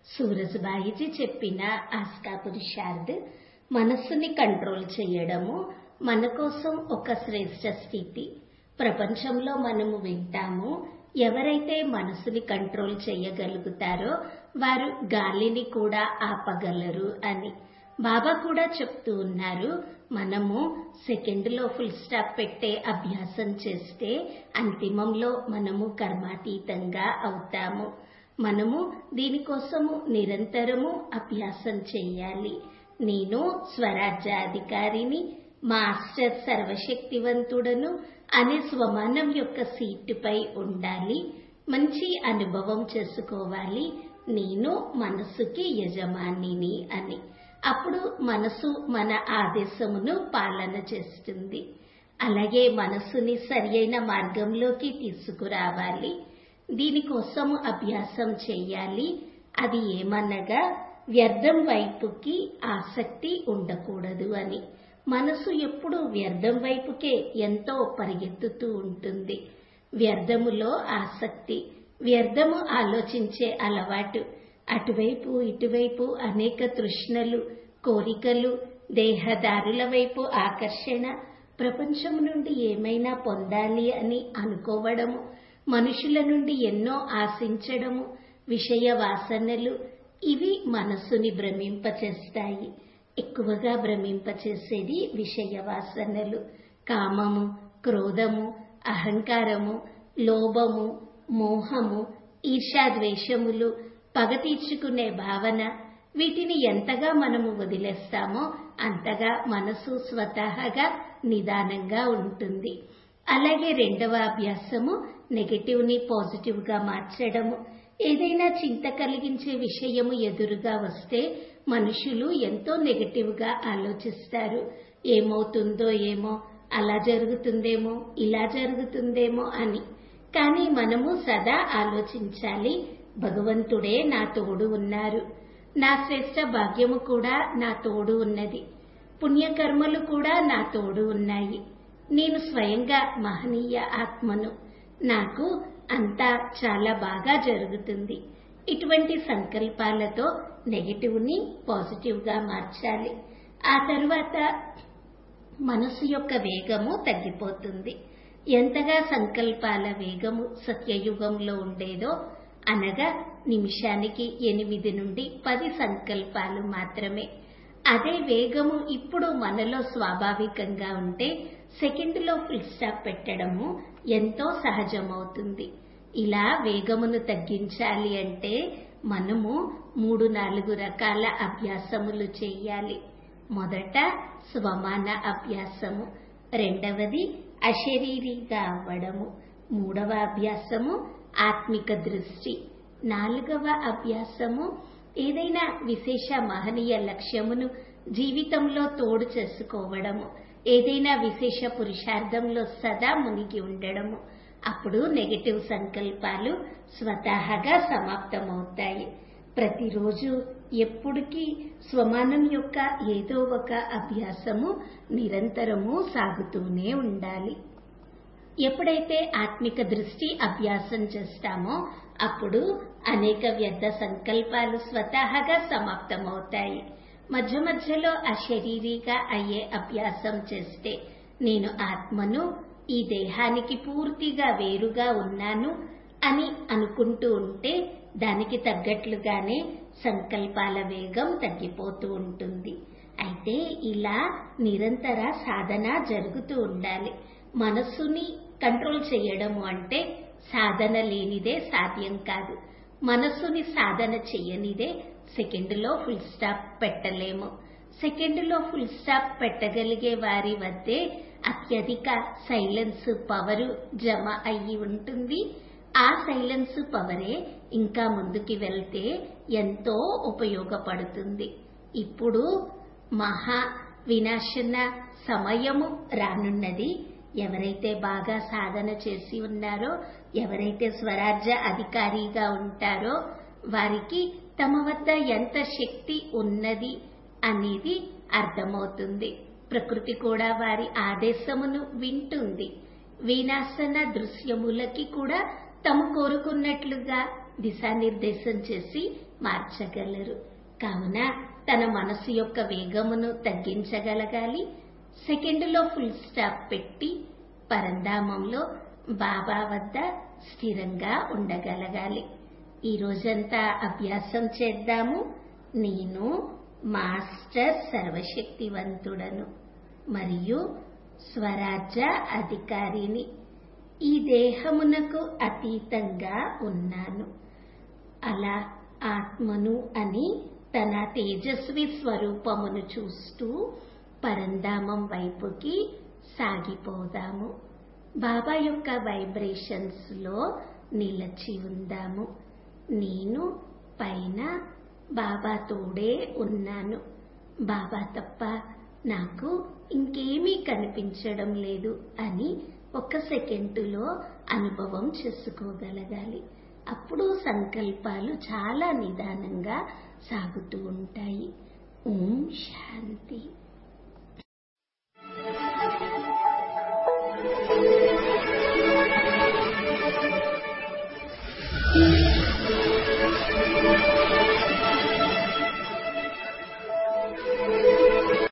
సూరజ్బాయిజీ చెప్పిన ఆస్కా పురుషార్థ్ మనస్సుని కంట్రోల్ చేయడము మన కోసం ఒక శ్రేష్ట స్థితి ప్రపంచంలో మనము వింటాము ఎవరైతే మనసుని కంట్రోల్ చేయగలుగుతారో వారు గాలిని కూడా ఆపగలరు అని బాబా కూడా చెప్తూ ఉన్నారు మనము సెకండ్లో ఫుల్ స్టాప్ పెట్టే అభ్యాసం చేస్తే అంతిమంలో మనము కర్మాతీతంగా అవుతాము మనము దీనికోసము నిరంతరము అభ్యాసం చేయాలి నేను స్వరాజ్యాధికారిని మాస్టర్ సర్వశక్తివంతుడను అనే స్వమానం యొక్క సీటుపై ఉండాలి మంచి అనుభవం చేసుకోవాలి నేను మనసుకి యజమానిని అని అప్పుడు మనసు మన ఆదేశమును పాలన చేస్తుంది అలాగే మనసుని సరియైన మార్గంలోకి తీసుకురావాలి దీనికోసం అభ్యాసం చేయాలి అది ఏమనగా వ్యర్థం వైపుకి ఆసక్తి ఉండకూడదు అని మనసు ఎప్పుడు వ్యర్థం వైపుకే ఎంతో పరిగెత్తుతూ ఉంటుంది వ్యర్థములో ఆసక్తి వ్యర్థము ఆలోచించే అలవాటు అటువైపు ఇటువైపు అనేక తృష్ణలు కోరికలు దేహదారుల వైపు ఆకర్షణ ప్రపంచం నుండి ఏమైనా పొందాలి అని అనుకోవడము మనుషుల నుండి ఎన్నో ఆశించడము విషయ వాసనలు ఇవి మనస్సుని భ్రమింపచేస్తాయి ఎక్కువగా భ్రమింపచేసేది విషయ వాసనలు కామము క్రోధము అహంకారము లోభము మోహము ఈర్షాద్వేషములు పగ తీర్చుకునే భావన వీటిని ఎంతగా మనము వదిలేస్తామో అంతగా మనసు స్వతహాగా నిదానంగా ఉంటుంది అలాగే రెండవ అభ్యాసము నెగటివ్ ని పాజిటివ్ గా మార్చడము ఏదైనా చింత కలిగించే విషయము ఎదురుగా వస్తే మనుషులు ఎంతో నెగటివ్ గా ఆలోచిస్తారు ఏమవుతుందో ఏమో అలా జరుగుతుందేమో ఇలా జరుగుతుందేమో అని కానీ మనము సదా ఆలోచించాలి భగవంతుడే నా తోడు ఉన్నారు నా శ్రేష్ట భాగ్యము కూడా నా తోడు ఉన్నది పుణ్యకర్మలు కూడా నా తోడు ఉన్నాయి నేను స్వయంగా మహనీయ ఆత్మను నాకు అంతా చాలా బాగా జరుగుతుంది ఇటువంటి సంకల్పాలతో నెగటివ్ ని పాజిటివ్ గా మార్చాలి ఆ తరువాత మనసు యొక్క వేగము తగ్గిపోతుంది ఎంతగా సంకల్పాల వేగము సత్యయుగంలో ఉండేదో అనగా నిమిషానికి ఎనిమిది నుండి పది సంకల్పాలు మాత్రమే అదే వేగము ఇప్పుడు మనలో స్వాభావికంగా ఉంటే సెకండ్లో ఫుల్ స్టాప్ పెట్టడము ఎంతో సహజమవుతుంది ఇలా వేగమును తగ్గించాలి అంటే మనము మూడు నాలుగు రకాల అభ్యాసములు చేయాలి మొదట స్వమాన అభ్యాసము రెండవది అశరీరిగా అవ్వడము మూడవ అభ్యాసము ఆత్మిక దృష్టి నాలుగవ అభ్యాసము ఏదైనా విశేష మహనీయ లక్ష్యమును జీవితంలో తోడు చేసుకోవడము ఏదైనా విశేష పురుషార్థంలో సదా మునిగి ఉండడము అప్పుడు నెగటివ్ సంకల్పాలు స్వతహాగా సమాప్తమవుతాయి ప్రతిరోజు ఎప్పటికీ స్వమానం యొక్క ఏదో ఒక అభ్యాసము నిరంతరము సాగుతూనే ఉండాలి ఎప్పుడైతే ఆత్మిక దృష్టి అభ్యాసం చేస్తామో అప్పుడు అనేక వ్యర్థ సంకల్పాలు స్వతహాగా సమాప్తమవుతాయి మధ్య మధ్యలో అశరీరిగా అయ్యే అభ్యాసం చేస్తే నేను ఆత్మను ఈ దేహానికి పూర్తిగా వేరుగా ఉన్నాను అని అనుకుంటూ ఉంటే దానికి తగ్గట్లుగానే సంకల్పాల వేగం తగ్గిపోతూ ఉంటుంది అయితే ఇలా నిరంతర సాధన జరుగుతూ ఉండాలి మనస్సుని కంట్రోల్ చేయడము అంటే సాధన లేనిదే సాధ్యం కాదు మనస్సుని సాధన చేయనిదే సెకండ్లో ఫుల్ స్టాప్ పెట్టలేము సెకండ్లో ఫుల్ స్టాప్ పెట్టగలిగే వారి వద్దే అత్యధిక సైలెన్స్ పవరు జమ అయ్యి ఉంటుంది ఆ సైలెన్స్ పవరే ఇంకా ముందుకి వెళ్తే ఎంతో ఉపయోగపడుతుంది ఇప్పుడు మహా వినాశన సమయము రానున్నది ఎవరైతే బాగా సాధన చేసి ఉన్నారో ఎవరైతే స్వరాజ్య అధికారిగా ఉంటారో వారికి తమ వద్ద ఎంత శక్తి ఉన్నది అనేది అర్థమవుతుంది ప్రకృతి కూడా వారి ఆదేశమును వింటుంది వినాశన దృశ్యములకి కూడా తము కోరుకున్నట్లుగా దిశానిర్దేశం చేసి మార్చగలరు కావున తన మనసు యొక్క వేగమును తగ్గించగలగాలి సెకండ్లో ఫుల్ స్టాప్ పెట్టి పరంధామంలో బాబా వద్ద స్థిరంగా ఉండగలగాలి ఈ రోజంతా అభ్యాసం చేద్దాము నేను మాస్టర్ సర్వశక్తివంతుడను మరియు స్వరాజ్య అధికారిని ఈ దేహమునకు అతీతంగా ఉన్నాను అలా ఆత్మను అని తన తేజస్వి స్వరూపమును చూస్తూ పరంధామం వైపుకి సాగిపోదాము బాబా యొక్క వైబ్రేషన్స్ లో నిలచి ఉందాము నేను పైన బాబా తోడే ఉన్నాను బాబా తప్ప నాకు ఇంకేమీ కనిపించడం లేదు అని ఒక సెకండులో అనుభవం చేసుకోగలగాలి అప్పుడు సంకల్పాలు చాలా నిదానంగా సాగుతూ ఉంటాయి ఓం శాంతి